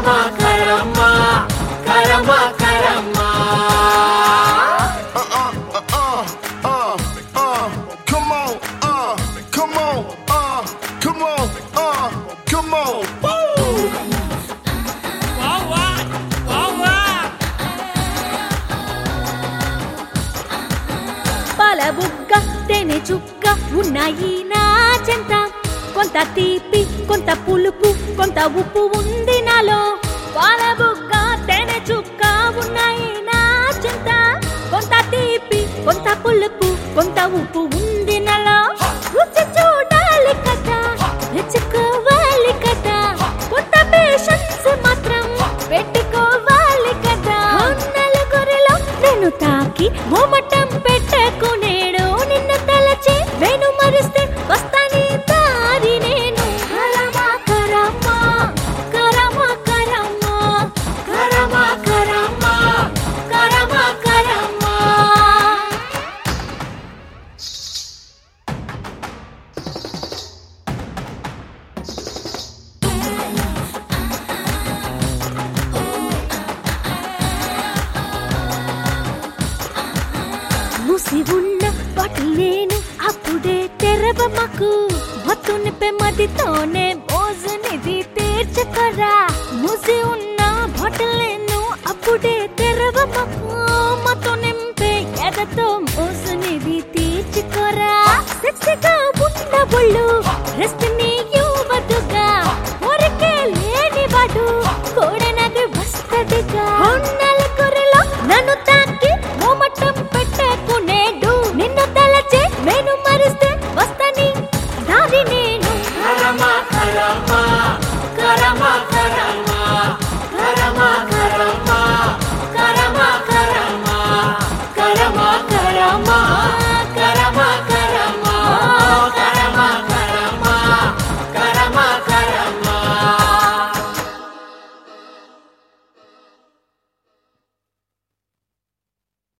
కరమా కరమా కరమా కరమా uh, uh, uh, come on, uh, come on, uh, come on, uh, come on. పాల బుగ్గ తేనె చుక్క ఉన్నాయి నా చెంత కొంత తీపి కొంత పులుపు కొంత ఉప్పు ఉంది నాలో పాల బుగ్గ తేనె చుక్క ఉన్నాయి నా చెంత కొంత తీపి కొంత పులుపు కొంత ఉప్పు ఉంది నాలో రుచి చూడాలి కదా మెచ్చుకోవాలి కదా కొత్త పేషన్స్ మాత్రం పెట్టుకోవాలి కదా నలుగురిలో నేను తాకి మోమటం పెట్టకునేడు నిన్ను తలచి వేణు మరిస్తే వస్తాని దారి నేను కరమా కరమా కరమా కరమా కరమా కరమా కరమా కరమా మూసి ఉన్న బాటిల్ నేను అప్పుడే తెరవమకు మత్తు నిప్పే మదితోనే మోజునిది తీర్చకరా మూసి ఉన్న బాటిల్ నేను అప్పుడే